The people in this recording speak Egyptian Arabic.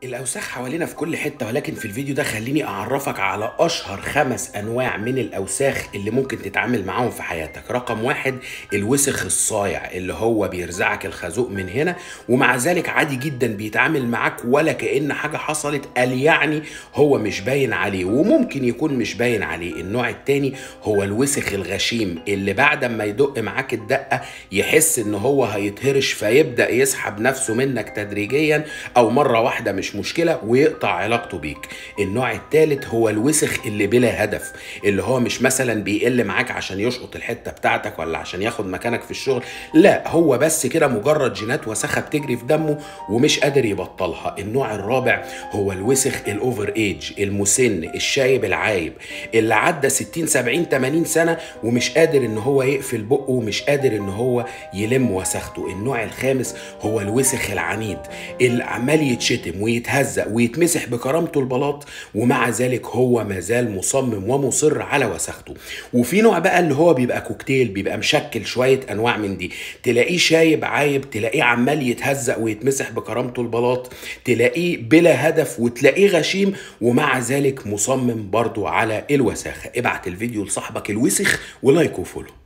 الأوساخ حوالينا في كل حتة ولكن في الفيديو ده خليني أعرفك على أشهر خمس أنواع من الأوساخ اللي ممكن تتعامل معاهم في حياتك رقم واحد الوسخ الصايع اللي هو بيرزعك الخازوق من هنا ومع ذلك عادي جدا بيتعامل معاك ولا كأن حاجة حصلت قال يعني هو مش باين عليه وممكن يكون مش باين عليه النوع التاني هو الوسخ الغشيم اللي بعد ما يدق معاك الدقة يحس ان هو هيتهرش فيبدأ يسحب نفسه منك تدريجيا أو مرة واحدة مش مشكلة ويقطع علاقته بيك النوع الثالث هو الوسخ اللي بلا هدف اللي هو مش مثلا بيقل معاك عشان يشقط الحتة بتاعتك ولا عشان ياخد مكانك في الشغل لا هو بس كده مجرد جينات وسخة بتجري في دمه ومش قادر يبطلها النوع الرابع هو الوسخ الاوفر ايج المسن الشايب العايب اللي عدى 60 70 80 سنة ومش قادر ان هو يقفل بقه ومش قادر ان هو يلم وسخته النوع الخامس هو الوسخ العنيد اللي عمال يتشتم ويتهزق ويتمسح بكرامته البلاط ومع ذلك هو مازال مصمم ومصر على وسخته وفي نوع بقى اللي هو بيبقى كوكتيل بيبقى مشكل شويه انواع من دي تلاقيه شايب عايب تلاقيه عمال يتهزق ويتمسح بكرامته البلاط تلاقيه بلا هدف وتلاقيه غشيم ومع ذلك مصمم برضو على الوساخه ابعت الفيديو لصاحبك الوسخ ولايك وفولو